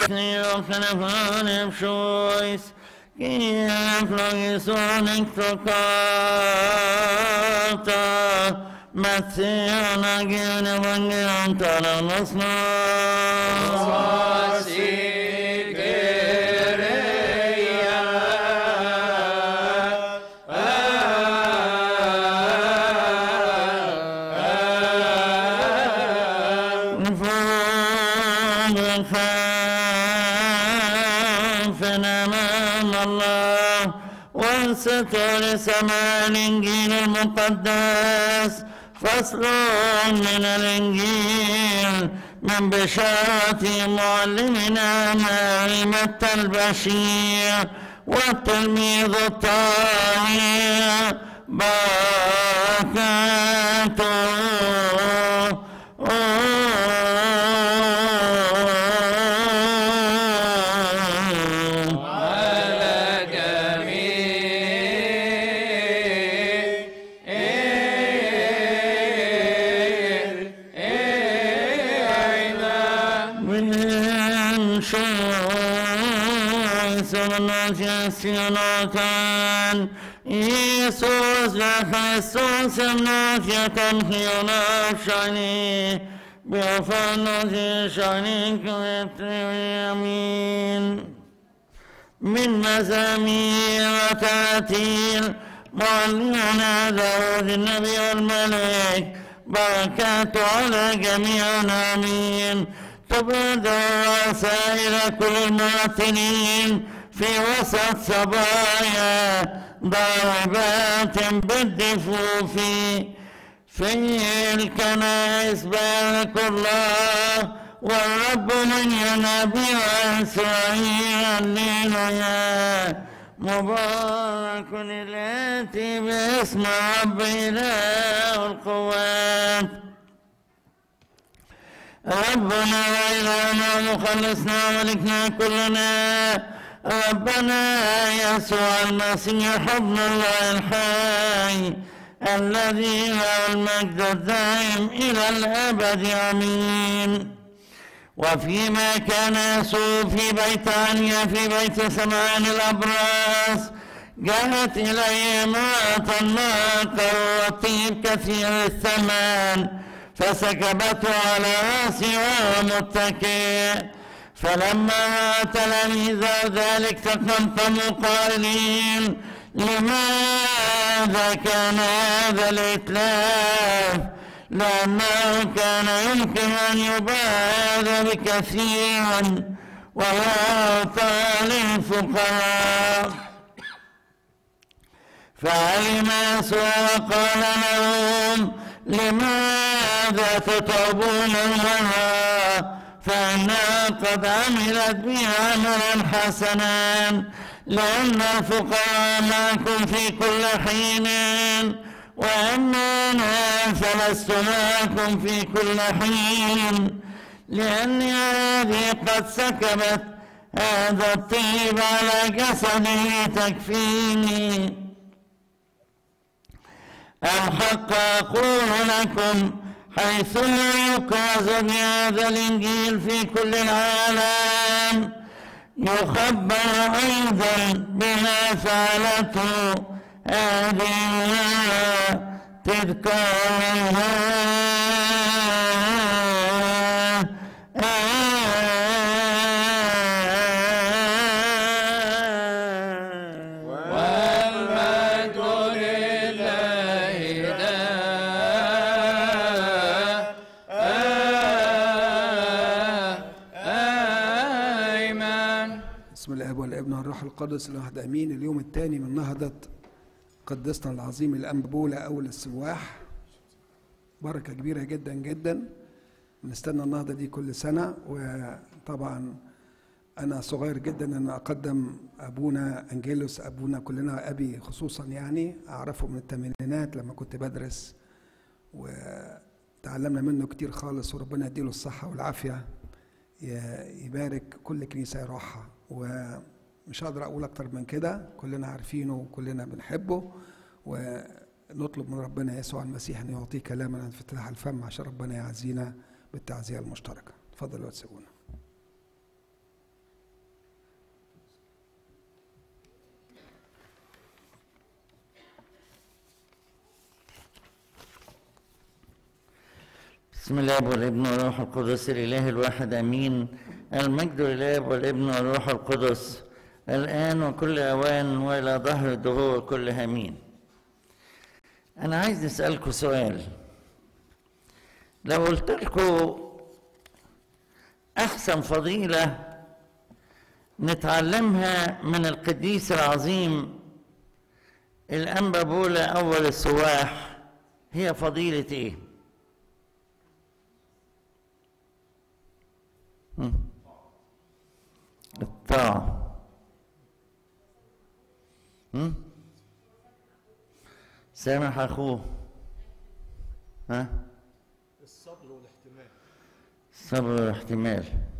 snöknäfaren sjøis, Giflogisonic tocata, Matsiana gine vangian taranasna. ستر سماء الإنجيل المقدس فصل من الإنجيل من بشارة معلمنا مارمة البشير والتلميذ الطاهر بركاته على جميع من شويس ونجسيوناتان Iisus ja Kristus emnatjatan hionafshani بأفنة شانك يمين من مزامير وتراتيل معلمنا داود النبي والملك بركات على جميعنا آمين تبرد رسائل كل المواطنين في وسط صبايا ضاربات بالدفوف في الكنائس بارك الله والرب من ينبي إسرائيل هللويا مبارك الآتي باسم رب إله القوات ربنا وإلهنا مخلصنا وملكنا كلنا ربنا يسوع المسيح ابن الله الحي الذي له المجد الدائم إلى الأبد آمين وفيما كان يسوع في بيت عنيا في بيت سمعان الأبراس جاءت إليه امرأة ناقة وطيب كثير الثمن فسكبته على رأسه وهو متكئ فلما رأى تلاميذه ذلك تقمقموا قائلين لماذا كان هذا الإتلاف لأنه كان يمكن أن يباع هذا بكثير ويعطى للفقراء فعلم يسوع وقال لهم لماذا تتعبون المرأة فإنها قد عملت بي عملا حسنا لأن الفقراء معكم في كل حين وأما أنا فلست معكم في كل حين لأني هذه قد سكبت هذا الطيب على جسدي تكفيني الحق أقول لكم حيث لا يكاز بهذا الإنجيل في كل العالم يخبر أيضا بما فعلته هذه تذكارها والمجد لله دائما بسم الاب والابن والروح القدس الواحد امين اليوم الثاني من نهضه قدسنا العظيم الانبوله اول السواح بركه كبيره جدا جدا بنستنى النهضه دي كل سنه وطبعا انا صغير جدا ان اقدم ابونا انجيلوس ابونا كلنا ابي خصوصا يعني اعرفه من الثمانينات لما كنت بدرس وتعلمنا منه كتير خالص وربنا يديله الصحه والعافيه ي- يبارك كل كنيسة يروحها ومش هقدر أقول أكتر من كده كلنا عارفينه وكلنا بنحبه ونطلب من ربنا يسوع المسيح أن يعطيه كلاما عن فتح الفم عشان ربنا يعزينا بالتعزية المشتركة اتفضلوا وتسيبونا بسم الله والابن والروح القدس الاله الواحد امين المجد لله والابن والروح القدس الان وكل اوان والى ظهر الدهور كلها امين انا عايز اسالكم سؤال لو قلت لكم احسن فضيله نتعلمها من القديس العظيم الانبا بولا اول السواح هي فضيله ايه مم. الطاعة مم؟ سامح أخوه ها الصبر والاحتمال الصبر والاحتمال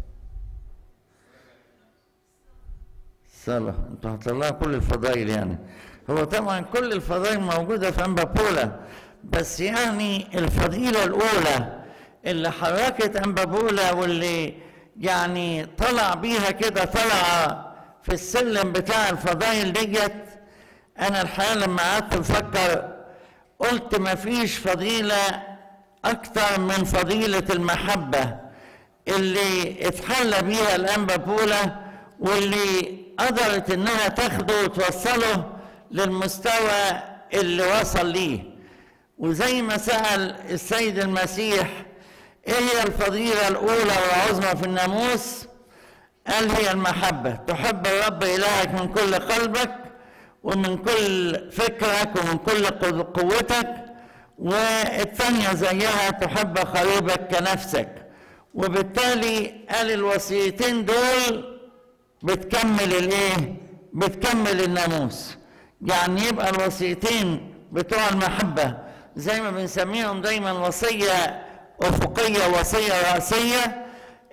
الصلاة انتوا هتطلعوا كل الفضائل يعني هو طبعا كل الفضائل موجودة في أنبا بولا بس يعني الفضيلة الأولى اللي حركت أنبا بولا واللي يعني طلع بيها كده طلع في السلم بتاع الفضائل ديت أنا الحقيقة لما قعدت أفكر قلت مفيش فضيلة أكتر من فضيلة المحبة اللي اتحلى بيها الأنبا بولا واللي قدرت إنها تاخده وتوصله للمستوى اللي وصل ليه وزي ما سأل السيد المسيح ايه هي الفضيلة الأولى والعظمى في الناموس قال هي المحبة تحب الرب إلهك من كل قلبك ومن كل فكرك ومن كل قوتك والثانية زيها تحب قريبك كنفسك وبالتالي قال الوصيتين دول بتكمل الايه بتكمل الناموس يعني يبقى الوصيتين بتوع المحبة زي ما بنسميهم دايما وصية أفقية وصية رأسية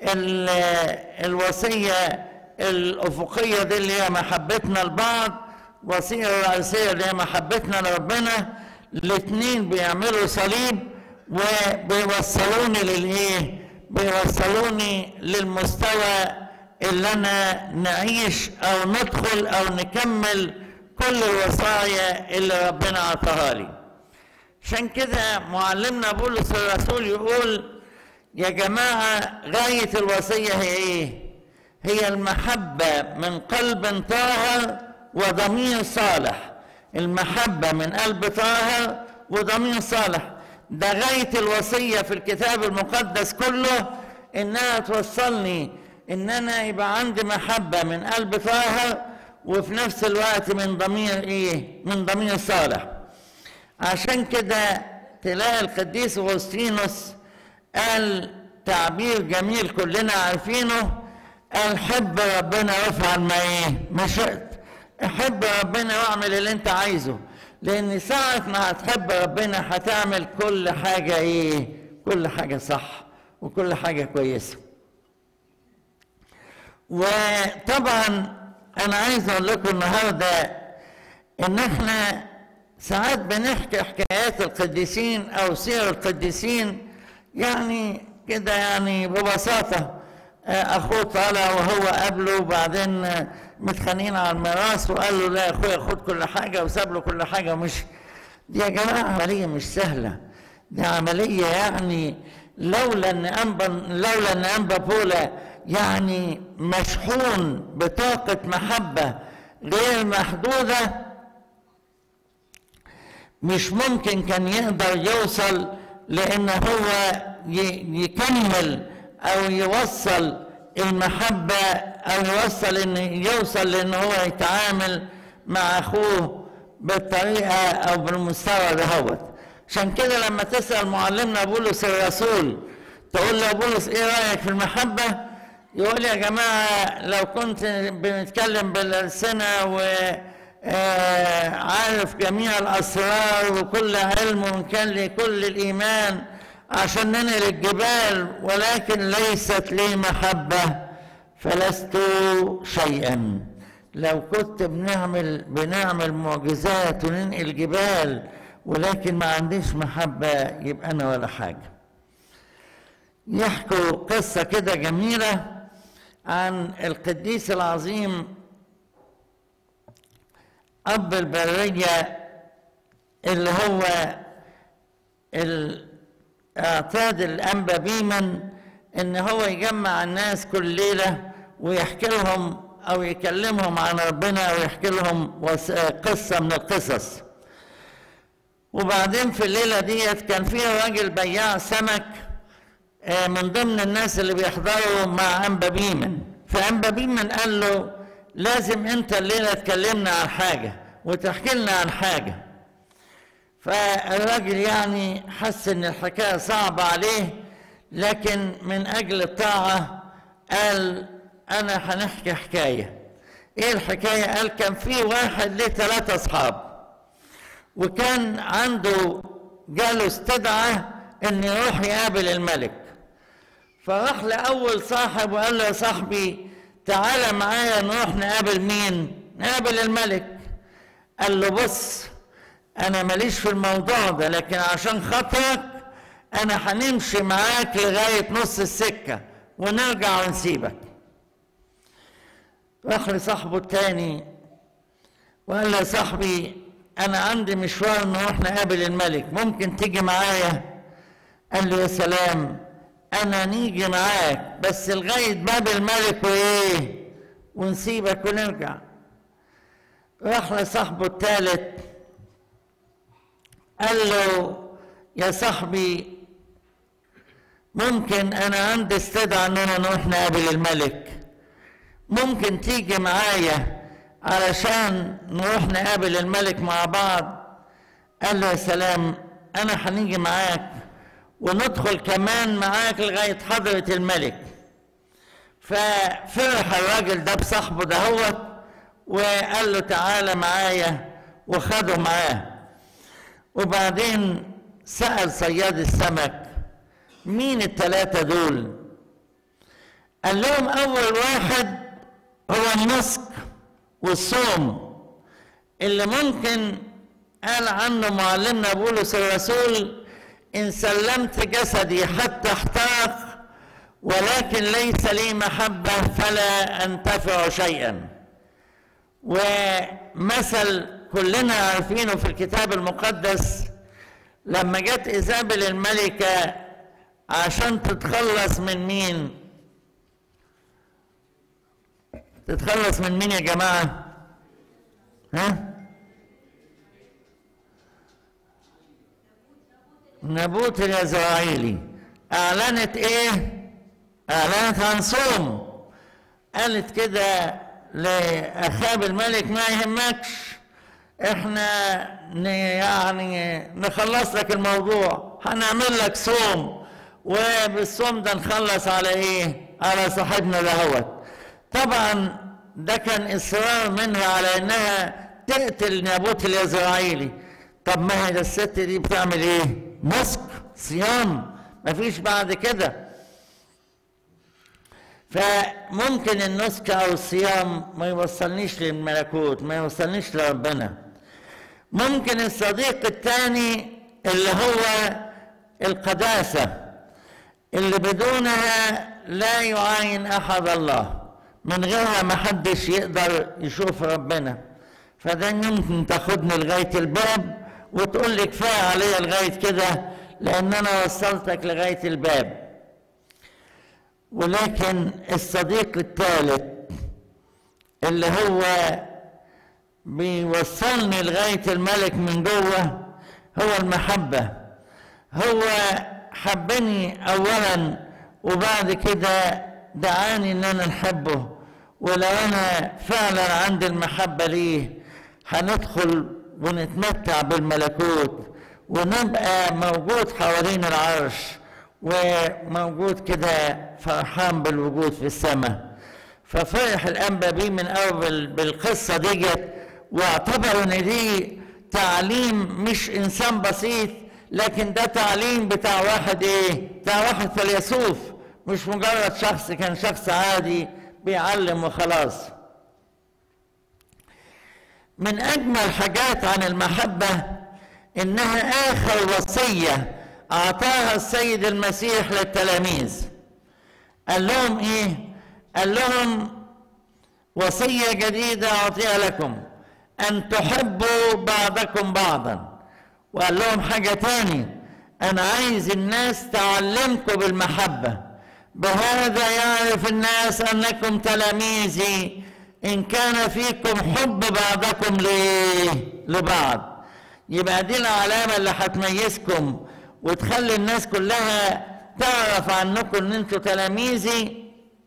الوصية الأفقية دي اللي هي محبتنا لبعض الوصية الرئيسية اللي هي محبتنا لربنا الاثنين بيعملوا صليب وبيوصلوني للايه بيوصلوني للمستوى اللي انا نعيش او ندخل او نكمل كل الوصايا اللي ربنا عطاها لي عشان كده معلمنا بولس الرسول يقول يا جماعة غاية الوصية هي ايه هي المحبة من قلب طاهر وضمير صالح المحبة من قلب طاهر وضمير صالح ده غاية الوصية في الكتاب المقدس كله انها توصلني ان انا يبقى عندي محبة من قلب طاهر وفي نفس الوقت من ضمير ايه من ضمير صالح عشان كده تلاقي القديس اغسطينوس قال تعبير جميل كلنا عارفينه قال حب ربنا وافعل ما ايه ما شئت احب ربنا واعمل اللي انت عايزه لان ساعة ما هتحب ربنا هتعمل كل حاجة ايه كل حاجة صح وكل حاجة كويسة وطبعا انا عايز اقول لكم النهارده ان احنا ساعات بنحكي حكايات القديسين او سير القديسين يعني كده يعني ببساطه اخوه طالع وهو قابله وبعدين متخانقين على الميراث وقال له لا يا اخويا خد كل حاجه وساب له كل حاجه مش دي يا جماعه عمليه مش سهله دي عمليه يعني لولا ان انبا لولا ان انبا بولا يعني مشحون بطاقه محبه غير محدوده مش ممكن كان يقدر يوصل لان هو يكمل او يوصل المحبة او يوصل ان يوصل لان هو يتعامل مع اخوه بالطريقة او بالمستوى دهوت عشان كده لما تسأل معلمنا بولس الرسول تقول له بولس ايه رأيك في المحبة يقول يا جماعة لو كنت بنتكلم بالألسنة و آه عارف جميع الأسرار وكل علم وإن كان لي كل الإيمان عشان ننقل الجبال ولكن ليست لي محبة فلست شيئا لو كنت بنعمل بنعمل معجزات وننقل جبال ولكن ما عنديش محبة يبقى أنا ولا حاجة يحكوا قصة كده جميلة عن القديس العظيم أب البرية اللي هو اعتاد الأنبا بيمن إن هو يجمع الناس كل ليلة ويحكي لهم أو يكلمهم عن ربنا أو يحكي لهم وس- قصة من القصص وبعدين في الليلة ديت كان فيها راجل بياع سمك آه، من ضمن الناس اللي بيحضروا مع أنبا بيمن فأنبا بيمن قال له لازم أنت الليلة تكلمنا عن حاجة وتحكي لنا عن حاجة فالراجل يعني حس ان الحكايه صعبه عليه لكن من اجل الطاعه قال انا هنحكي حكايه ايه الحكايه قال كان في واحد ليه ثلاثه اصحاب وكان عنده جاله استدعاء ان يروح يقابل الملك فراح لاول صاحب وقال له يا صاحبي تعالى معايا نروح نقابل مين نقابل الملك قال له بص انا ماليش في الموضوع ده لكن عشان خاطرك انا هنمشي معاك لغايه نص السكه ونرجع ونسيبك راح لصاحبه التاني وقال له يا صاحبي انا عندي مشوار نروح نقابل الملك ممكن تيجي معايا قال له يا سلام انا نيجي معاك بس لغايه باب الملك وايه ونسيبك ونرجع راح لصاحبه الثالث قال له يا صاحبي ممكن انا عندي استدعاء اننا نروح نقابل الملك ممكن تيجي معايا علشان نروح نقابل الملك مع بعض قال له يا سلام انا هنيجي معاك وندخل كمان معاك لغايه حضره الملك ففرح الراجل ده بصاحبه دهوت وقال له تعالى معايا وخده معاه وبعدين سأل صياد السمك مين التلاتة دول قال لهم أول واحد هو النسك والصوم اللي ممكن قال عنه معلمنا بولس الرسول إن سلمت جسدي حتى احترق ولكن ليس لي محبة فلا أنتفع شيئا ومثل كلنا عارفينه في الكتاب المقدس لما جت إيزابل الملكة عشان تتخلص من مين تتخلص من مين يا جماعة ها نبوت اليزرعيلي أعلنت إيه أعلنت عن صوم قالت كده لأخاب الملك ما يهمكش احنا ن- يعني نخلص لك الموضوع هنعمل لك صوم وبالصوم ده نخلص على ايه على صاحبنا دهوت طبعا ده كان اصرار منها على انها تقتل نابوت اليزرعيلي طب ما هي ده الست دي بتعمل ايه مسك صيام مفيش بعد كده فممكن النسك او الصيام ما يوصلنيش للملكوت ما يوصلنيش لربنا ممكن الصديق الثاني اللي هو القداسة اللي بدونها لا يعاين أحد الله من غيرها ما حدش يقدر يشوف ربنا فده يمكن تاخدني لغاية الباب وتقول لي كفاية عليا لغاية كده لأن أنا وصلتك لغاية الباب ولكن الصديق الثالث اللي هو بيوصلني لغاية الملك من جوه هو المحبة هو حبني أولا وبعد كده دعاني إن أنا نحبه ولو أنا فعلا عندي المحبة ليه هندخل ونتمتع بالملكوت ونبقى موجود حوالين العرش وموجود كده فرحان بالوجود في السماء ففرح الانبا بيه من اول بالقصه ديت واعتبروا ان دي تعليم مش انسان بسيط لكن ده تعليم بتاع واحد ايه بتاع واحد فيلسوف مش مجرد شخص كان شخص عادي بيعلم وخلاص من اجمل حاجات عن المحبه انها اخر وصيه اعطاها السيد المسيح للتلاميذ قال لهم ايه قال لهم وصيه جديده اعطيها لكم ان تحبوا بعضكم بعضا وقال لهم حاجه تاني انا عايز الناس تعلمكم بالمحبه بهذا يعرف الناس انكم تلاميذي ان كان فيكم حب بعضكم ليه لبعض يبقى دي العلامه اللي هتميزكم وتخلي الناس كلها تعرف عنكم ان انتوا تلاميذي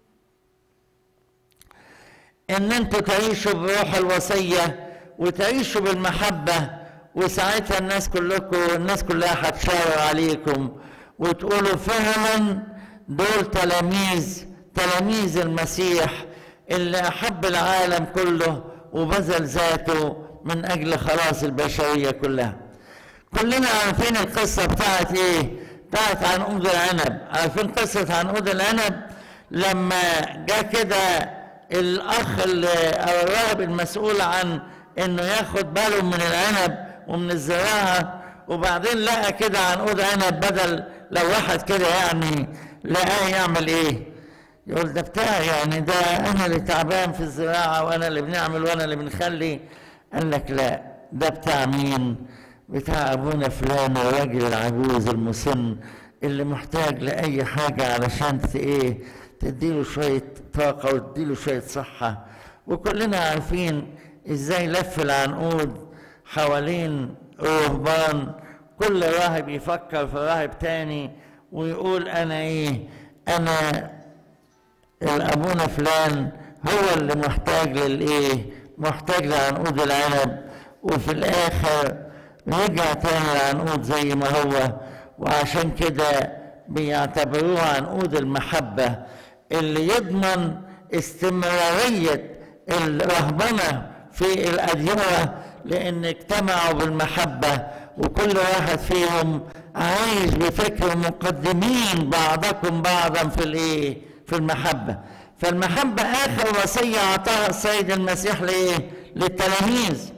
ان انتوا تعيشوا بروح الوصيه وتعيشوا بالمحبه وساعتها الناس كلكم الناس كلها هتشاور عليكم وتقولوا فعلا دول تلاميذ تلاميذ المسيح اللي احب العالم كله وبذل ذاته من اجل خلاص البشريه كلها كلنا عارفين القصه بتاعت ايه بتاعت عنقود العنب عارفين قصه عنقود العنب لما جاء كده الاخ اللي او الراهب المسؤول عن انه ياخد باله من العنب ومن الزراعه وبعدين لقى كده عنقود عنب بدل لو واحد كده يعني لقاه يعمل ايه يقول ده بتاعي يعني ده انا اللي تعبان في الزراعه وانا اللي بنعمل وانا اللي بنخلي قال لك لا ده بتاع مين بتاع ابونا فلان الراجل العجوز المسن اللي محتاج لاي حاجه علشان ايه تديله شويه طاقه وتديله شويه صحه وكلنا عارفين ازاي لف العنقود حوالين رهبان كل راهب يفكر في راهب تاني ويقول انا ايه انا ابونا فلان هو اللي محتاج للايه محتاج لعنقود العنب وفي الاخر رجع تاني العنقود زي ما هو وعشان كده بيعتبروه عنقود المحبة اللي يضمن استمرارية الرهبنة في الأديرة لأن اجتمعوا بالمحبة وكل واحد فيهم عايش بفكر مقدمين بعضكم بعضا في الايه؟ في المحبة فالمحبة آخر وصية أعطاها السيد المسيح لإيه؟ للتلاميذ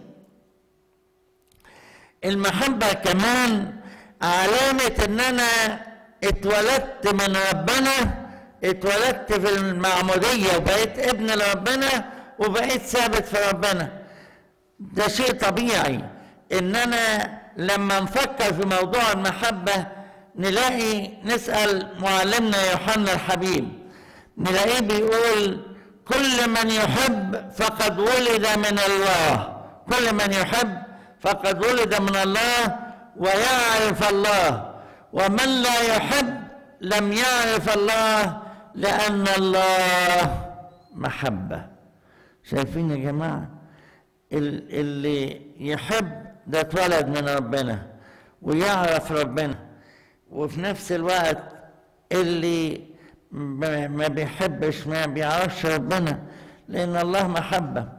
المحبة كمان علامة إن أنا اتولدت من ربنا اتولدت في المعمودية وبقيت ابن لربنا وبقيت ثابت في ربنا ده شيء طبيعي إن أنا لما نفكر في موضوع المحبة نلاقي نسأل معلمنا يوحنا الحبيب نلاقيه بيقول كل من يحب فقد ولد من الله كل من يحب فقد ولد من الله ويعرف الله ومن لا يحب لم يعرف الله لأن الله محبة شايفين يا جماعة اللي يحب ده اتولد من ربنا ويعرف ربنا وفي نفس الوقت اللي ما بيحبش ما بيعرفش ربنا لأن الله محبة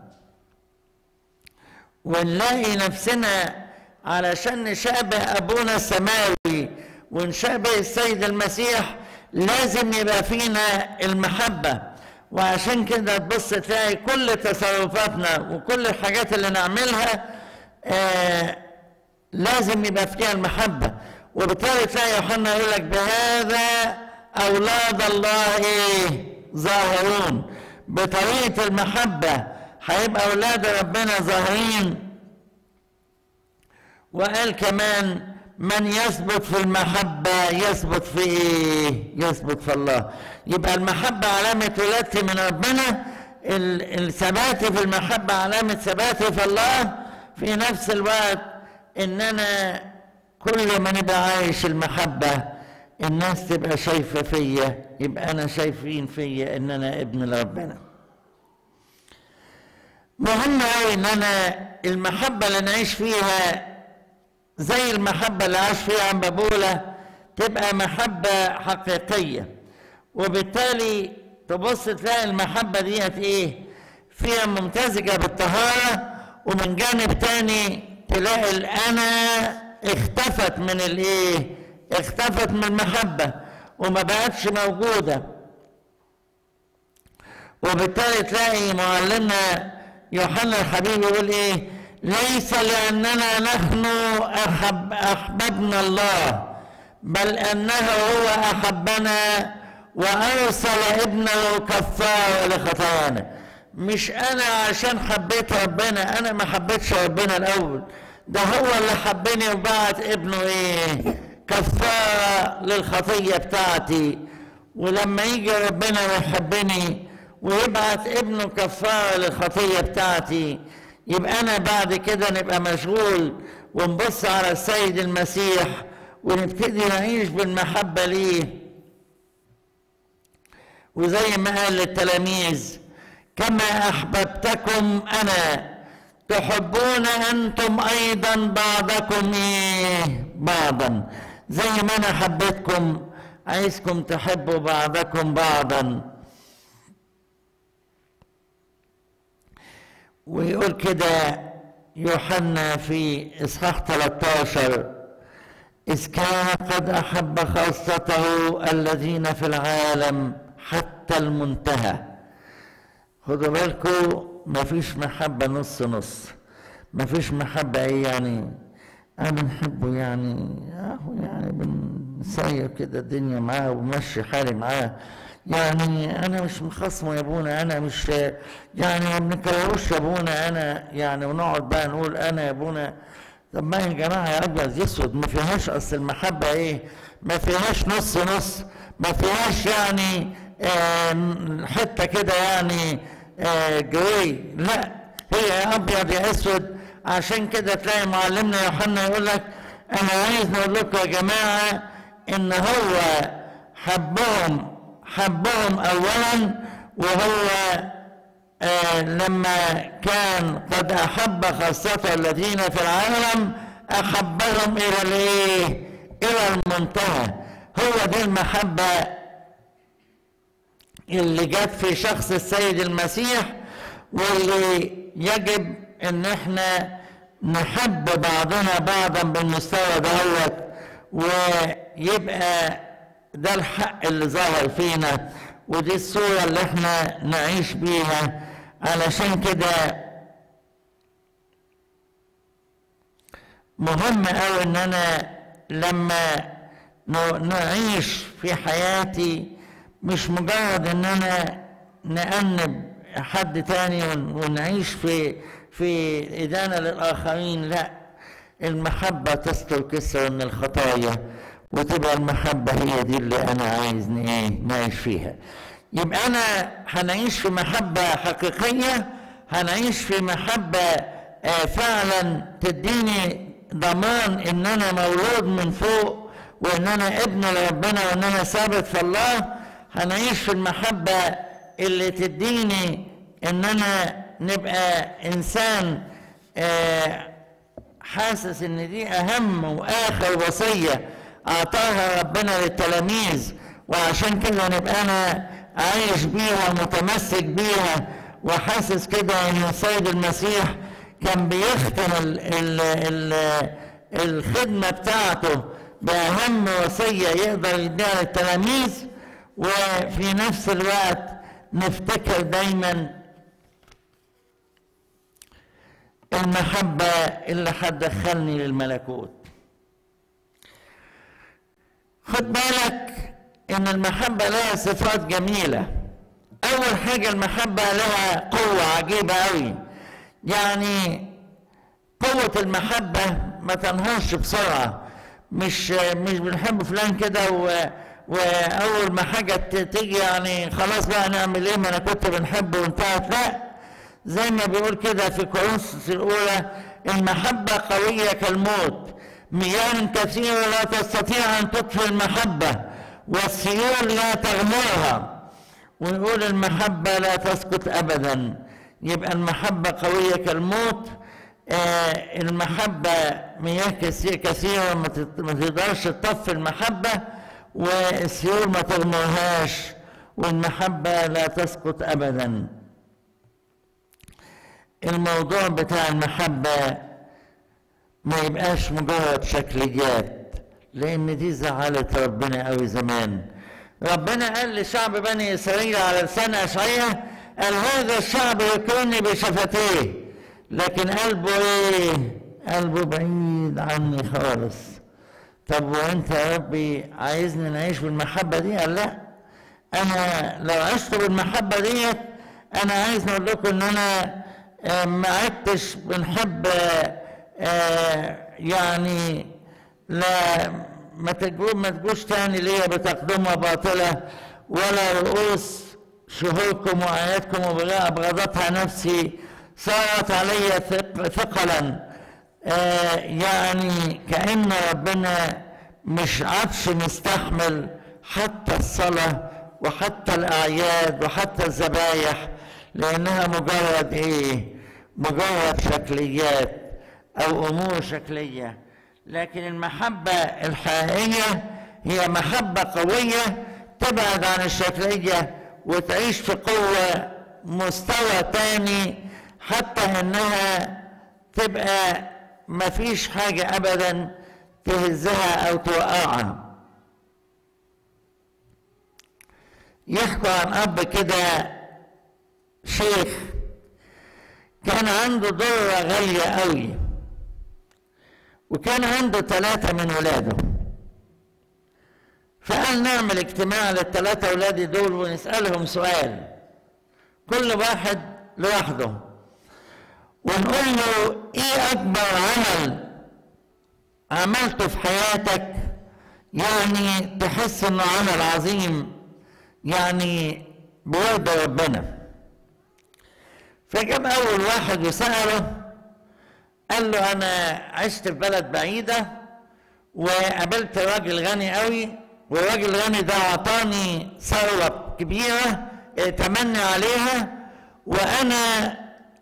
ونلاقي نفسنا علشان نشابه أبونا السماوي ونشابه السيد المسيح لازم يبقى فينا المحبة وعشان كده تبص تلاقي كل تصرفاتنا وكل الحاجات اللي نعملها آه لازم يبقى فيها المحبة وبالتالي تلاقي يوحنا يقول لك بهذا أولاد الله إيه ظاهرون بطريقة المحبة هيبقى أولاد ربنا ظاهرين وقال كمان من يثبت في المحبة يثبت في إيه؟ يثبت في الله يبقى المحبة علامة ولادتي من ربنا الثبات في المحبة علامة ثباتي في الله في نفس الوقت إن أنا كل ما نبقى عايش المحبة الناس تبقى شايفة فيا يبقى أنا شايفين فيا إن أنا ابن لربنا مهم أوي إن أنا المحبة اللي نعيش فيها زي المحبة اللي عاش فيها عم بابولا تبقى محبة حقيقية وبالتالي تبص تلاقي المحبة ديت ايه فيها ممتزجة بالطهارة ومن جانب تاني تلاقي الأنا اختفت من الايه اختفت من المحبة وما بقتش موجودة وبالتالي تلاقي معلمنا يوحنا الحبيب يقول ايه ليس لأننا نحن أحب أحببنا الله بل أنه هو أحبنا وأرسل ابنه كفارة لخطايانا مش أنا عشان حبيت ربنا أنا ما حبيتش ربنا الأول ده هو اللي حبني وبعت ابنه إيه كفارة للخطية بتاعتي ولما يجي ربنا ويحبني ويبعت ابنه كفارة للخطية بتاعتي يبقى أنا بعد كده نبقى مشغول ونبص على السيد المسيح ونبتدي نعيش بالمحبة ليه وزي ما قال للتلاميذ كما أحببتكم أنا تحبون أنتم أيضا بعضكم إيه بعضا زي ما أنا حبيتكم عايزكم تحبوا بعضكم بعضا ويقول كده يوحنا في إصحاح 13 إذ كان قد أحب خاصته الذين في العالم حتى المنتهى خدوا بالكم مفيش محبة نص نص مفيش محبة ايه يعني انا بنحبه يعني اهو يعني بنسير كده الدنيا معاه ومشي حالي معاه يعني انا مش مخصمه يا ابونا انا مش يعني ما بنكرهوش يا ابونا انا يعني ونقعد بقى نقول انا يا ابونا طب ما يا جماعه يا ابيض اسود ما فيهاش اصل المحبه ايه ما فيهاش نص نص ما فيهاش يعني آه حته كده يعني آه جوي لا هي يا ابيض يا اسود عشان كده تلاقي معلمنا يوحنا يقول لك انا عايز نقول لكم يا جماعه ان هو حبهم حبهم اولا وهو آه لما كان قد احب خاصة الذين في العالم احبهم الى الايه الى المنتهى هو دي المحبة اللي جت في شخص السيد المسيح واللي يجب ان احنا نحب بعضنا بعضا بالمستوى دوت ويبقى ده الحق اللي ظهر فينا ودي الصورة اللي احنا نعيش بيها علشان كده مهم قوي ان انا لما نعيش في حياتي مش مجرد ان انا نأنب حد تاني ونعيش في في إدانة للآخرين لا المحبة تستر كسر من الخطايا وتبقى المحبة هي دي اللي أنا عايز إيه نعيش فيها يبقى أنا هنعيش في محبة حقيقية هنعيش في محبة آه فعلا تديني ضمان إن أنا مولود من فوق وإن أنا ابن لربنا وإن أنا ثابت في الله هنعيش في المحبة اللي تديني إن أنا نبقى إنسان آه حاسس إن دي أهم وآخر وصية أعطاها ربنا للتلاميذ وعشان كده نبقى أنا عايش بيها متمسك بيها وحاسس كده إن السيد المسيح كان بيختم ال ال ال الخدمة بتاعته بأهم وصية يقدر يديها للتلاميذ وفي نفس الوقت نفتكر دايما المحبة اللي هتدخلني للملكوت خد بالك ان المحبة لها صفات جميلة اول حاجة المحبة لها قوة عجيبة قوي يعني قوة المحبة ما تنهارش بسرعة مش مش بنحب فلان كده و واول ما حاجة تيجي يعني خلاص بقى نعمل ايه ما انا كنت بنحبه وانتهت لا زي ما بيقول كده في كورنثوس الاولى المحبة قوية كالموت مياه كثيرة لا تستطيع ان تطفي المحبة والسيول لا تغمرها ويقول المحبة لا تسكت ابدا يبقى المحبة قوية كالموت آه المحبة مياه كثير كثيرة ما تقدرش تطفي المحبة والسيول ما تغمرهاش والمحبة لا تسقط أبدا الموضوع بتاع المحبة ما يبقاش مجرد شكليات لأن دي زعلت ربنا قوي زمان ربنا قال لشعب بني إسرائيل على لسان أشعياء قال هذا الشعب يكرني بشفتيه لكن قلبه ايه قلبه بعيد عني خالص طب وانت يا ربي عايزني نعيش بالمحبه دي قال لا انا لو عشت بالمحبه ديت انا عايز نقول لكم ان انا ما عدتش بنحب يعني لا ما تجو ما تجوش تاني ليا بتقدمة باطلة ولا رؤوس شهوركم وآياتكم وبغاء أبغضتها نفسي صارت علي ثق- ثقلا آه يعني كأن ربنا مش عادش مستحمل حتى الصلاة وحتى الأعياد وحتى الذبايح لأنها مجرد إيه؟ مجرد شكليات أو أمور شكلية لكن المحبة الحقيقية هي محبة قوية تبعد عن الشكلية وتعيش في قوة مستوى تاني حتى إنها تبقى مفيش حاجة أبدا تهزها أو توقعها يحكوا عن أب كده شيخ كان عنده ضرة غالية قوي وكان عنده ثلاثة من ولاده فقال نعمل اجتماع للثلاثة ولادي دول ونسألهم سؤال كل واحد لوحده ونقول له ايه اكبر عمل عملته في حياتك يعني تحس انه عمل عظيم يعني بيرضى ربنا فجاب اول واحد وسأله قال له انا عشت في بلد بعيدة وقابلت راجل غني قوي والراجل الغني ده اعطاني ثروة كبيرة اتمنى عليها وانا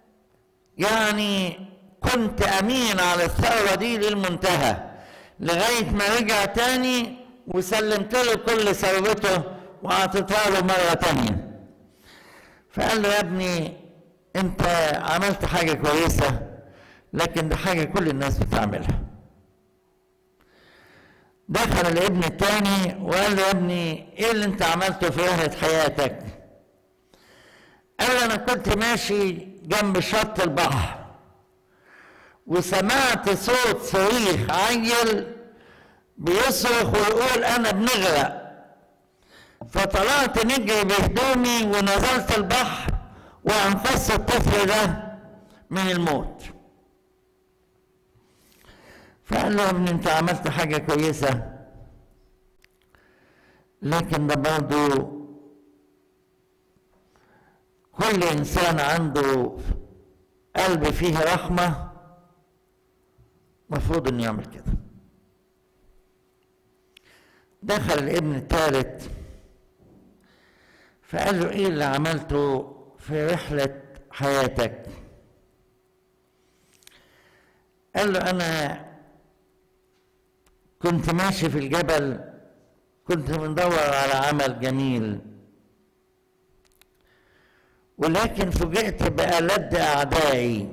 يعني كنت امين على الثروة دي للمنتهى لغاية ما رجع تاني وسلمت له كل ثروته واعطيتها له مرة تانية فقال له يا ابني انت عملت حاجة كويسة لكن دي حاجة كل الناس بتعملها دخل الابن التاني وقال له يا ابني ايه اللي انت عملته في رحلة حياتك قال له انا كنت ماشي جنب شط البحر وسمعت صوت صريخ عيل بيصرخ ويقول انا بنغرق فطلعت نجري بهدومي ونزلت البحر وانقذت الطفل ده من الموت فقال له يا ابني انت عملت حاجة كويسة لكن ده برضه كل انسان عنده قلب فيه رحمة مفروض انه يعمل كده دخل الابن الثالث فقال له ايه اللي عملته في رحلة حياتك قال له انا كنت ماشي في الجبل كنت بندور على عمل جميل ولكن فوجئت بألد أعدائي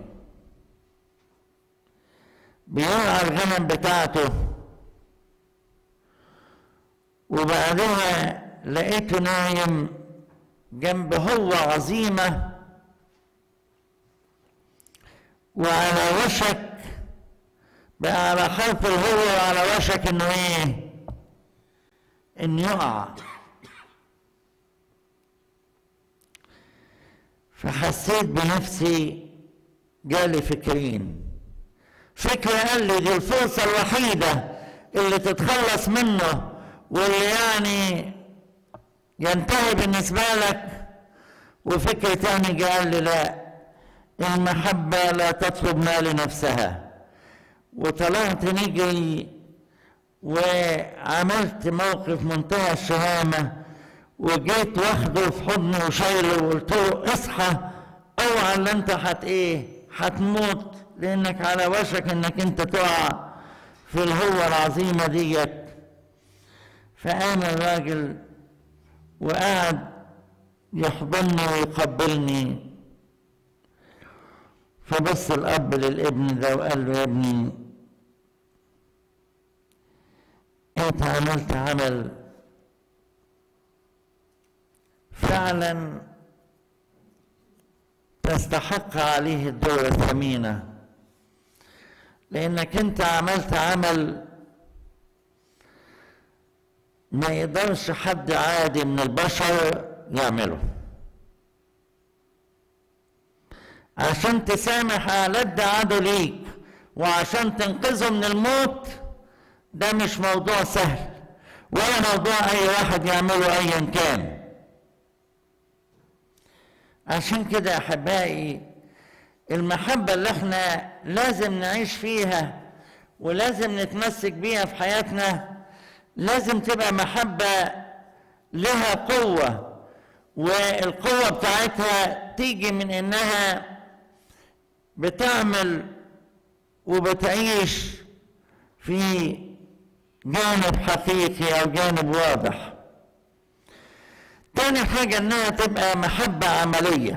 بيرعى الغنم بتاعته وبعدها لقيته نايم جنب هو عظيمة وعلى وشك بقى على حرف الهو وعلى وشك انه ايه انه يقع فحسيت بنفسي جالي فكرين فكرة قال لي دي الفرصة الوحيدة اللي تتخلص منه واللي يعني ينتهي بالنسبة لك وفكر تاني قال لي لا المحبة لا تطلب ما لنفسها وطلعت نجري وعملت موقف منتهى الشهامة وجيت واخده في حضني وشايله وقلت له اصحى اوعى اللي انت هت ايه هتموت لانك على وشك انك انت تقع في الهوة العظيمة ديت فقام الراجل وقعد يحضني ويقبلني فبص الاب للابن ده وقال له يا ابني انت عملت عمل فعلا تستحق عليه الدور الثمينة لأنك أنت عملت عمل ما يقدرش حد عادي من البشر يعمله عشان تسامح ألد عدو ليك وعشان تنقذه من الموت ده مش موضوع سهل ولا موضوع اي واحد يعمله ايا كان عشان كده يا احبائي المحبه اللي احنا لازم نعيش فيها ولازم نتمسك بيها في حياتنا لازم تبقى محبه لها قوه والقوه بتاعتها تيجي من انها بتعمل وبتعيش في جانب حقيقي او جانب واضح تاني حاجة انها تبقى محبة عملية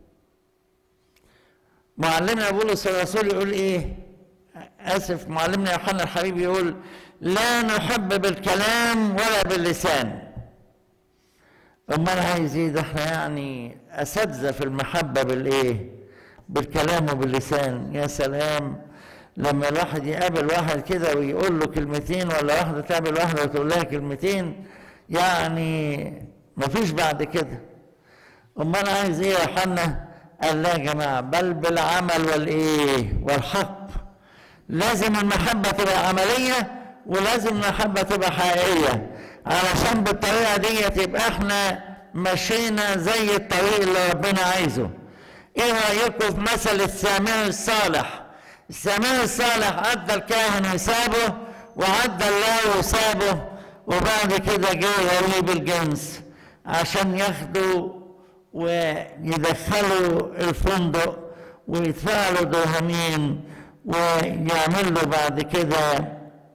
معلمنا بولس الرسول يقول ايه اسف معلمنا يوحنا الحبيب يقول لا نحب بالكلام ولا باللسان امال عايز ايه ده احنا يعني اساتذه في المحبه بالايه بالكلام وباللسان يا سلام لما الواحد يقابل واحد كده ويقول له كلمتين ولا واحده تقابل واحده وتقول لها كلمتين يعني مفيش بعد كده امال عايز ايه يا حنا قال لا يا جماعه بل بالعمل والايه والحق لازم المحبه تبقى عمليه ولازم المحبه تبقى حقيقيه علشان بالطريقه دي تبقى احنا مشينا زي الطريق اللي ربنا عايزه ايه رايكم في مثل السامع الصالح السامع الصالح عدى الكاهن وسابه وعدى الله وسابه وبعد كده جه غريب الجنس عشان ياخدوا ويدخلوا الفندق ويدفع له درهمين ويعمل له بعد كده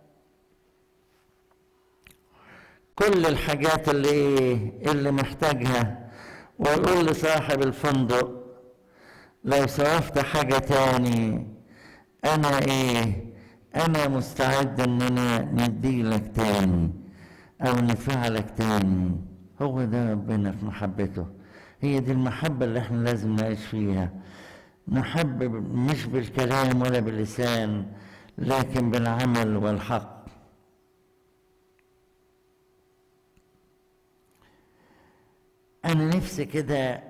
كل الحاجات اللي ايه اللي محتاجها ويقول لصاحب الفندق لو صرفت حاجة تاني انا ايه انا مستعد ان انا نديلك تاني او نفعلك تاني هو ده ربنا في محبته هي دي المحبة اللي احنا لازم نعيش فيها نحب مش بالكلام ولا باللسان لكن بالعمل والحق أنا نفسي كده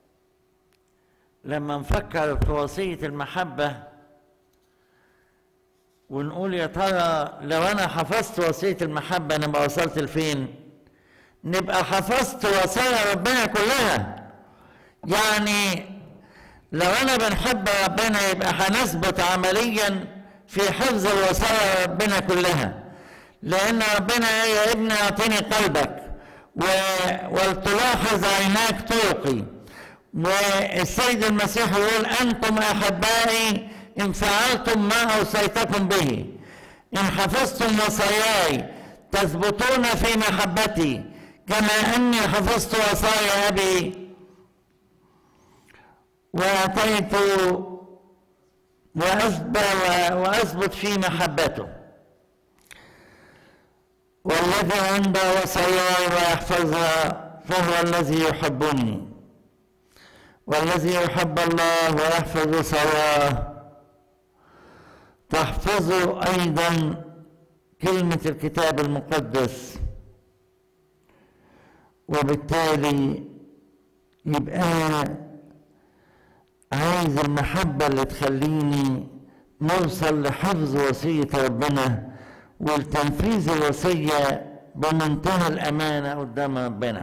لما نفكر في وصية المحبة ونقول يا ترى لو أنا حفظت وصية المحبة نبقى وصلت لفين؟ نبقى حفظت وصايا ربنا كلها يعني لو أنا بنحب ربنا يبقى هنثبت عمليا في حفظ الوصايا ربنا كلها لأن ربنا يا ابني أعطيني قلبك و... ولتلاحظ عيناك طرقي والسيد المسيح يقول أنتم أحبائي إن فعلتم ما أوصيتكم به إن حفظتم وصاياي تثبتون في محبتي كما أني حفظت وصايا أبي وأعطيت وأثبت في محبته والذي عند وصاياي ويحفظها فهو الذي يحبني والذي يحب الله ويحفظ وصاياه تحفظ ايضا كلمه الكتاب المقدس وبالتالي يبقى عايز المحبه اللي تخليني نوصل لحفظ وصيه ربنا والتنفيذ الوصية بمنتهى الأمانة قدام ربنا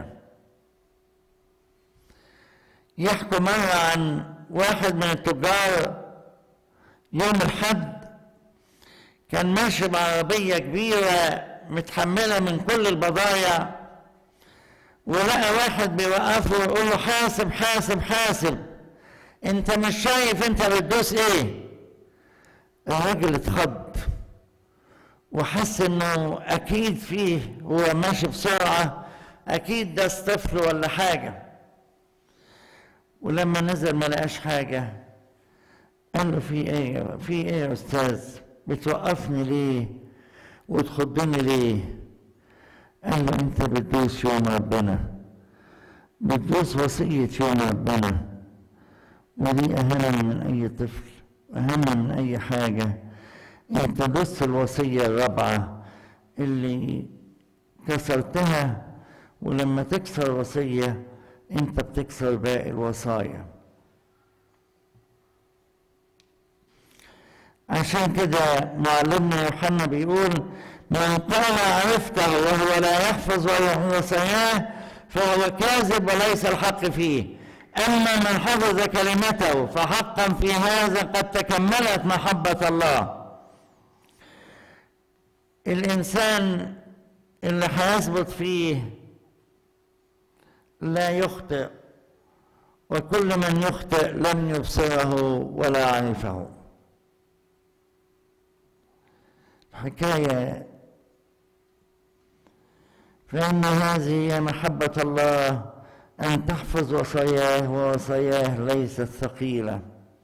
يحكوا مرة عن واحد من التجار يوم الحد كان ماشي بعربية كبيرة متحملة من كل البضايع ولقى واحد بيوقفه ويقول له حاسب حاسب حاسب انت مش شايف انت بتدوس ايه الراجل اتخض وحس انه اكيد فيه هو ماشي بسرعه اكيد ده طفل ولا حاجه ولما نزل ما لقاش حاجه قال له في ايه في ايه يا استاذ بتوقفني ليه وتخضني ليه قال له انت بتدوس يوم ربنا بتدوس وصيه يوم ربنا ودي اهم من اي طفل اهم من اي حاجه انت بص الوصية الرابعة اللي كسرتها ولما تكسر وصية انت بتكسر باقي الوصايا عشان كده معلمنا يوحنا بيقول من قال عرفته وهو لا يحفظ وصاياه فهو كاذب وليس الحق فيه أما من حفظ كلمته فحقا في هذا قد تكملت محبة الله الإنسان اللي هيثبت فيه لا يخطئ وكل من يخطئ لن يبصره ولا يعرفه حكاية فإن هذه هي محبة الله أن تحفظ وصاياه ووصاياه ليست ثقيلة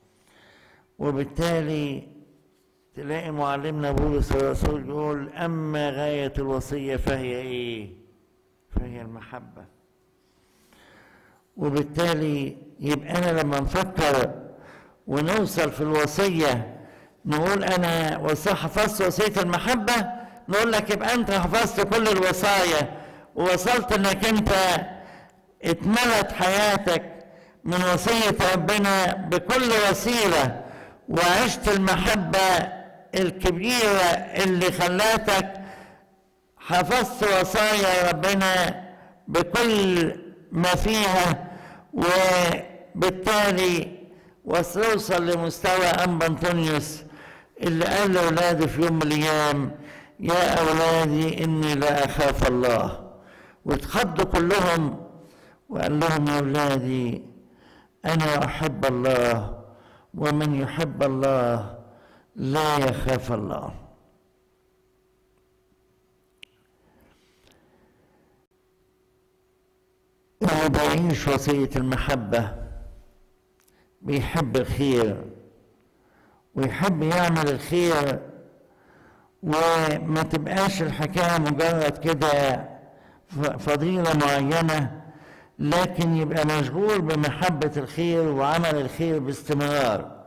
وبالتالي تلاقي معلمنا بولس الرسول يقول أما غاية الوصية فهي إيه؟ فهي المحبة وبالتالي يبقى أنا لما نفكر ونوصل في الوصية نقول أنا حفظت وصية المحبة نقول لك يبقى أنت حفظت كل الوصايا ووصلت إنك أنت اتملت حياتك من وصية ربنا بكل وسيلة وعشت المحبة الكبيرة اللي خلاتك حفظت وصايا ربنا بكل ما فيها وبالتالي وصل لمستوى أنبا أنطونيوس اللي قال لأولاده في يوم من الأيام يا أولادي إني لا أخاف الله واتخضوا كلهم وقال لهم يا أولادي أنا أحب الله ومن يحب الله لا يخاف الله اللي بيعيش وصية المحبة بيحب الخير ويحب يعمل الخير وما تبقاش الحكاية مجرد كده فضيلة معينة لكن يبقى مشغول بمحبة الخير وعمل الخير باستمرار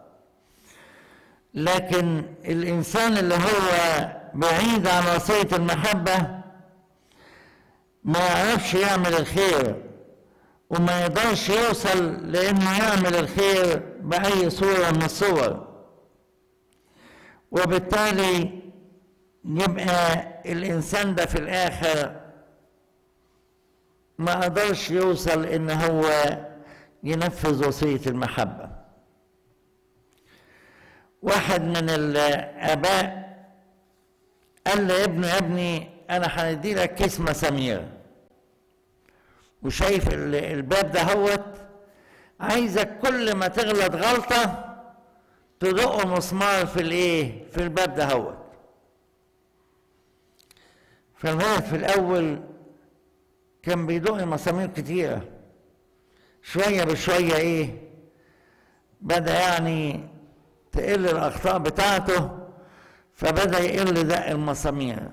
لكن الإنسان اللي هو بعيد عن وصية المحبة ما يعرفش يعمل الخير وما يقدرش يوصل لأنه يعمل الخير بأي صورة من الصور وبالتالي يبقى الإنسان ده في الآخر ما قدرش يوصل إن هو ينفذ وصية المحبة واحد من الآباء قال لابنه يا ابني أنا هندي لك كيس مسامير وشايف الباب ده هوت عايزك كل ما تغلط غلطة تدق مسمار في الايه في الباب ده هوت فالولد في الأول كان بيدق مسامير كتيرة شوية بشوية ايه بدأ يعني تقل الأخطاء بتاعته فبدأ يقل دق المسامير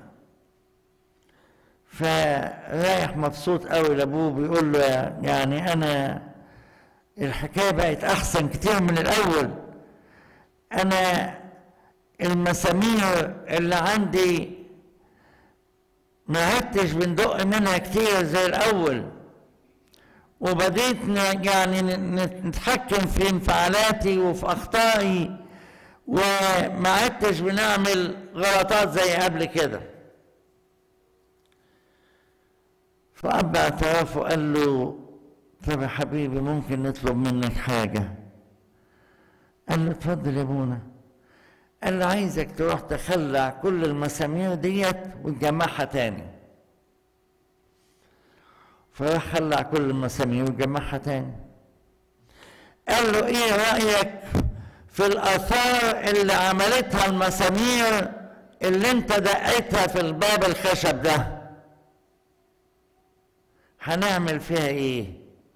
فرايح مبسوط قوي لابوه بيقول له يعني انا الحكايه بقت احسن كتير من الاول انا المسامير اللي عندي ما عدتش بندق منها كتير زي الاول وبديت يعني نتحكم في انفعالاتي وفي اخطائي وما عدتش بنعمل غلطات زي قبل كده فأب اعترف وقال له طب يا حبيبي ممكن نطلب منك حاجة قال له اتفضل يا ابونا قال له عايزك تروح تخلع كل المسامير ديت وتجمعها تاني فراح خلع كل المسامير وجمعها تاني قال له ايه رأيك في الآثار اللي عملتها المسامير اللي انت دقيتها في الباب الخشب ده هنعمل فيها ايه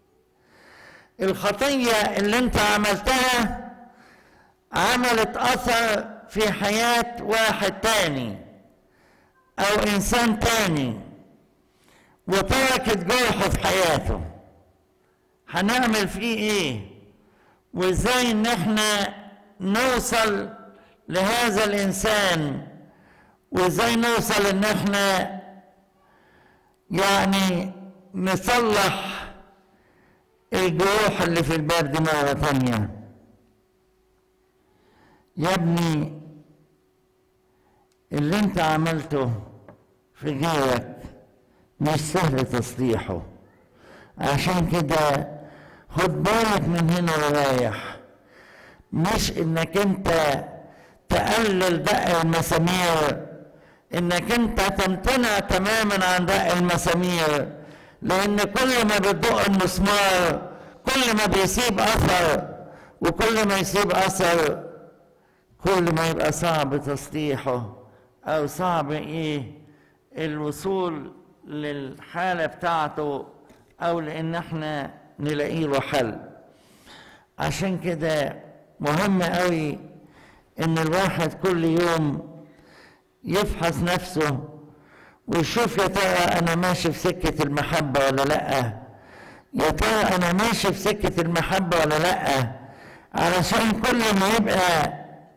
الخطية اللي انت عملتها عملت اثر في حياة واحد تاني او انسان تاني وتركت جرح في حياته هنعمل فيه ايه وازاي ان احنا نوصل لهذا الانسان وازاي نوصل ان احنا يعني نصلح الجروح اللي في الباب دي مرة تانية يا ابني اللي انت عملته في غيرك مش سهل تصليحه عشان كده خد بالك من هنا ورايح مش انك انت تقلل دق المسامير انك انت تمتنع تماما عن دق المسامير لان كل ما بتدق المسمار كل ما بيسيب اثر وكل ما يسيب اثر كل ما يبقى صعب تصليحه او صعب ايه الوصول للحاله بتاعته او لان احنا نلاقي له حل عشان كده مهم قوي ان الواحد كل يوم يفحص نفسه ويشوف يا ترى انا ماشي في سكه المحبه ولا لا يا ترى انا ماشي في سكه المحبه ولا لا علشان كل ما يبقى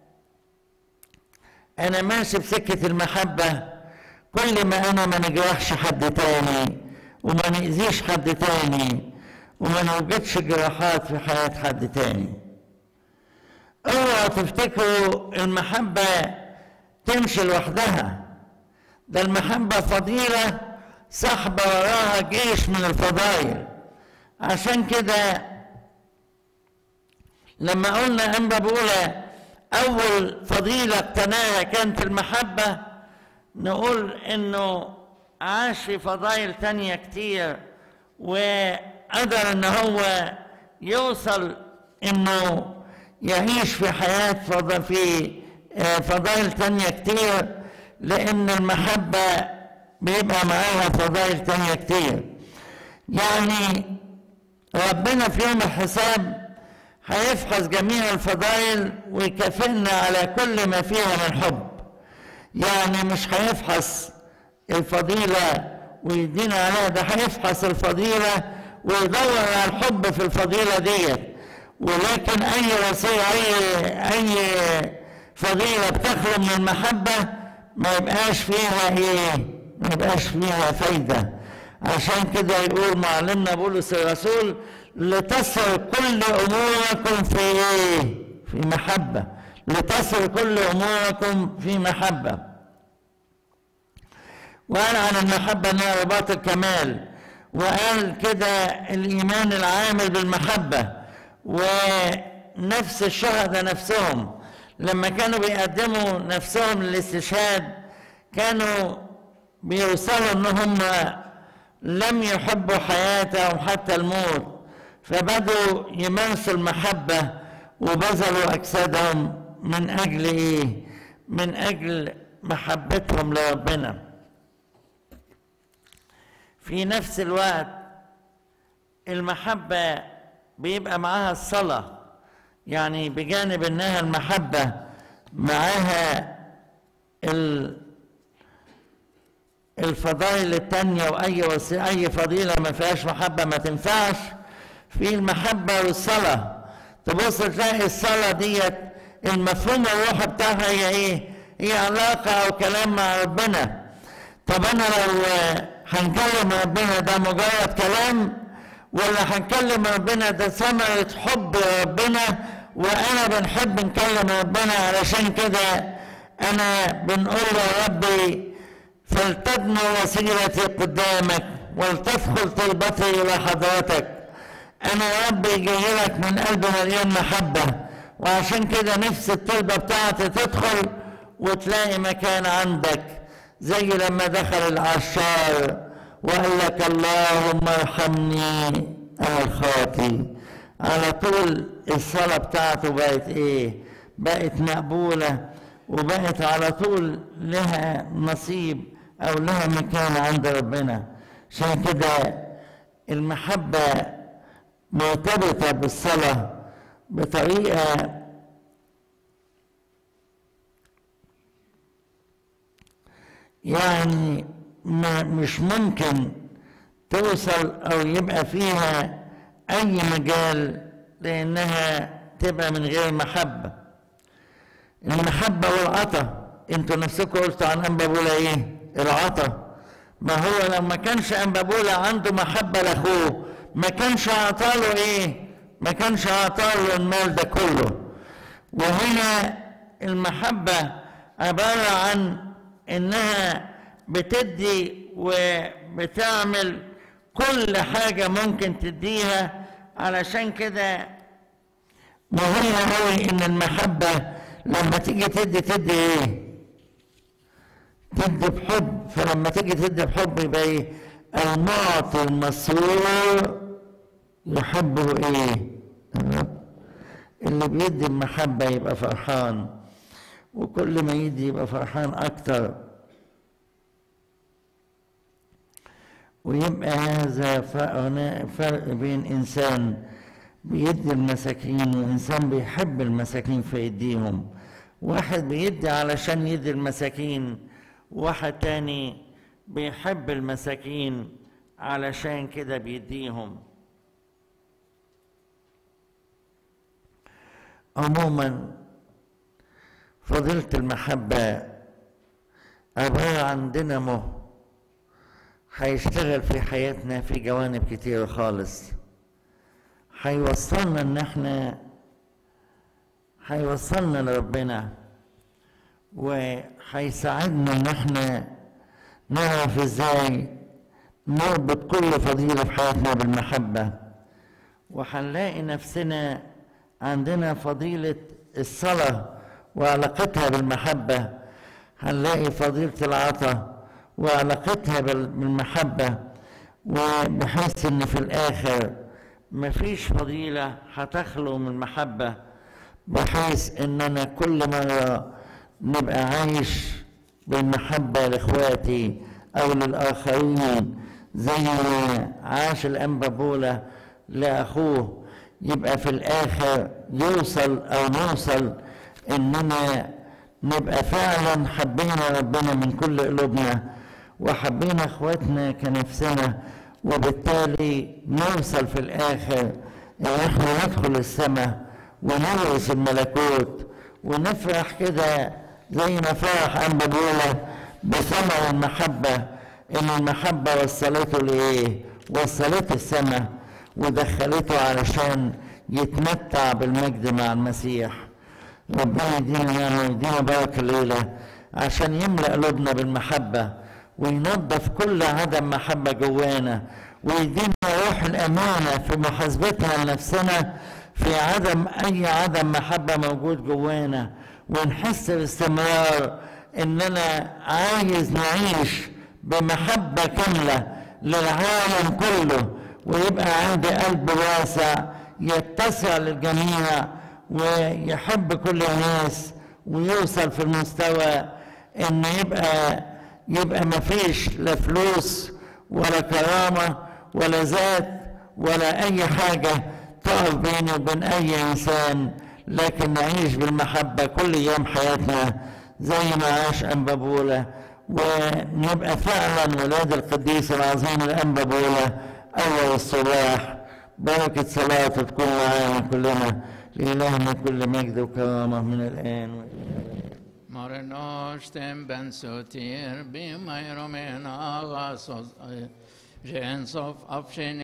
انا ماشي في سكه المحبه كل ما انا ما نجرحش حد تاني وما نأذيش حد تاني وما نوجدش جراحات في حياة حد تاني اوعوا تفتكروا المحبة تمشي لوحدها ده المحبة فضيلة سحبة وراها جيش من الفضائل عشان كده لما قلنا أنبا بقولة أول فضيلة اقتناها كانت المحبة نقول إنه عاش في فضائل تانية كتير وقدر إن هو يوصل إنه يعيش في حياة فض... في فضائل تانية كتير لأن المحبة بيبقى معاها فضائل تانية كتير يعني ربنا في يوم الحساب هيفحص جميع الفضائل ويكافئنا على كل ما فيها من حب يعني مش هيفحص الفضيلة ويدينا عليها ده هيفحص الفضيلة ويدور على الحب في الفضيلة ديت ولكن أي وصية أي أي فضيلة بتخلو من المحبة ما يبقاش فيها إيه؟ ما يبقاش فيها فايدة عشان كده يقول معلمنا بولس الرسول لتصل كل أموركم في إيه؟ في محبة لتصل كل أموركم في محبة وقال عن المحبة أنها رباط الكمال وقال كده الإيمان العامل بالمحبة ونفس الشهداء نفسهم لما كانوا بيقدموا نفسهم للاستشهاد كانوا بيوصلوا ان هم لم يحبوا حياتهم حتى الموت فبدوا يمارسوا المحبة وبذلوا أجسادهم من أجل إيه؟ من أجل محبتهم لربنا في نفس الوقت المحبة بيبقى معاها الصلاة يعني بجانب انها المحبة معاها الفضائل التانية واي وصي اي فضيلة ما فيهاش محبة ما تنفعش في المحبة والصلاة تبص تلاقي الصلاة ديت المفهوم الروحي بتاعها هي ايه؟ هي علاقة او كلام مع ربنا طب انا لو هنكلم ربنا ده مجرد كلام ولا هنكلم ربنا ده ثمرة حب ربنا وأنا بنحب نكلم ربنا علشان كده أنا بنقول يا ربي فلتدنو وسيلتي قدامك ولتدخل طلبتي إلى حضرتك أنا يا ربي جاي لك من قلب مليان محبة وعشان كده نفس الطلبة بتاعتي تدخل وتلاقي مكان عندك زي لما دخل العشار وقال لك اللهم ارحمني انا الخاطي على طول الصلاه بتاعته بقت ايه بقت مقبوله وبقت على طول لها نصيب او لها مكان عند ربنا عشان كده المحبه مرتبطه بالصلاه بطريقه يعني ما مش ممكن توصل او يبقى فيها اي مجال لانها تبقى من غير محبه المحبه والعطا انتوا نفسكم قلتوا عن انبابولا ايه العطا ما هو لو ما كانش انبابولا عنده محبه لاخوه ما كانش عطاله ايه ما كانش عطاله المال ده كله وهنا المحبه عباره عن انها بتدي وبتعمل كل حاجة ممكن تديها علشان كده مهم قوي ان المحبة لما تيجي تدي تدي ايه تدي بحب فلما تيجي تدي بحب يبقى ايه المعطي المسرور يحبه ايه الرب اللي بيدي بمحبة يبقى فرحان وكل ما يدي يبقى فرحان أكتر ويبقى هذا فرق بين إنسان بيدي المساكين وإنسان بيحب المساكين فيديهم واحد بيدي علشان يدي المساكين واحد تاني بيحب المساكين علشان كده بيديهم عموما فضيلة المحبة عبارة عن دينامو هيشتغل في حياتنا في جوانب كتيرة خالص هيوصلنا ان احنا هيوصلنا لربنا وهيساعدنا ان احنا نعرف ازاي نربط كل فضيلة في حياتنا بالمحبة وهنلاقي نفسنا عندنا فضيلة الصلاة وعلاقتها بالمحبة هنلاقي فضيلة العطاء وعلاقتها بالمحبة وبحيث ان في الاخر مفيش فضيلة هتخلو من المحبة بحيث اننا كل مرة نبقى عايش بالمحبة لاخواتي او للاخرين زي ما عاش الانبا بولا لاخوه يبقى في الاخر يوصل او نوصل اننا نبقى فعلا حبينا ربنا من كل قلوبنا وحبينا اخواتنا كنفسنا وبالتالي نوصل في الاخر ان احنا ندخل السماء ونورث الملكوت ونفرح كده زي ما فرح انبا بولا بثمر المحبه ان المحبه وصلته لايه؟ وصلته السماء ودخلته علشان يتمتع بالمجد مع المسيح ربنا يدينا نعمة ويدينا بركة الليلة عشان يملأ قلوبنا بالمحبة وينظف كل عدم محبة جوانا ويدينا روح الأمانة في محاسبتنا لنفسنا في عدم أي عدم محبة موجود جوانا ونحس باستمرار إننا عايز نعيش بمحبة كاملة للعالم كله ويبقى عندي قلب واسع يتسع للجميع ويحب كل الناس ويوصل في المستوى ان يبقى يبقى ما فيش لا فلوس ولا كرامة ولا ذات ولا أي حاجة تقف بيني وبين أي إنسان لكن نعيش بالمحبة كل يوم حياتنا زي ما عاش أنبابولة ونبقى فعلا ولاد القديس العظيم الأنبابولة أول الصباح بركة صلاته تكون معانا كلنا لإلهنا كل مجد وكرامة من الآن وإلى Morenoshtem ben sotir bimay romen agasos jens of afshin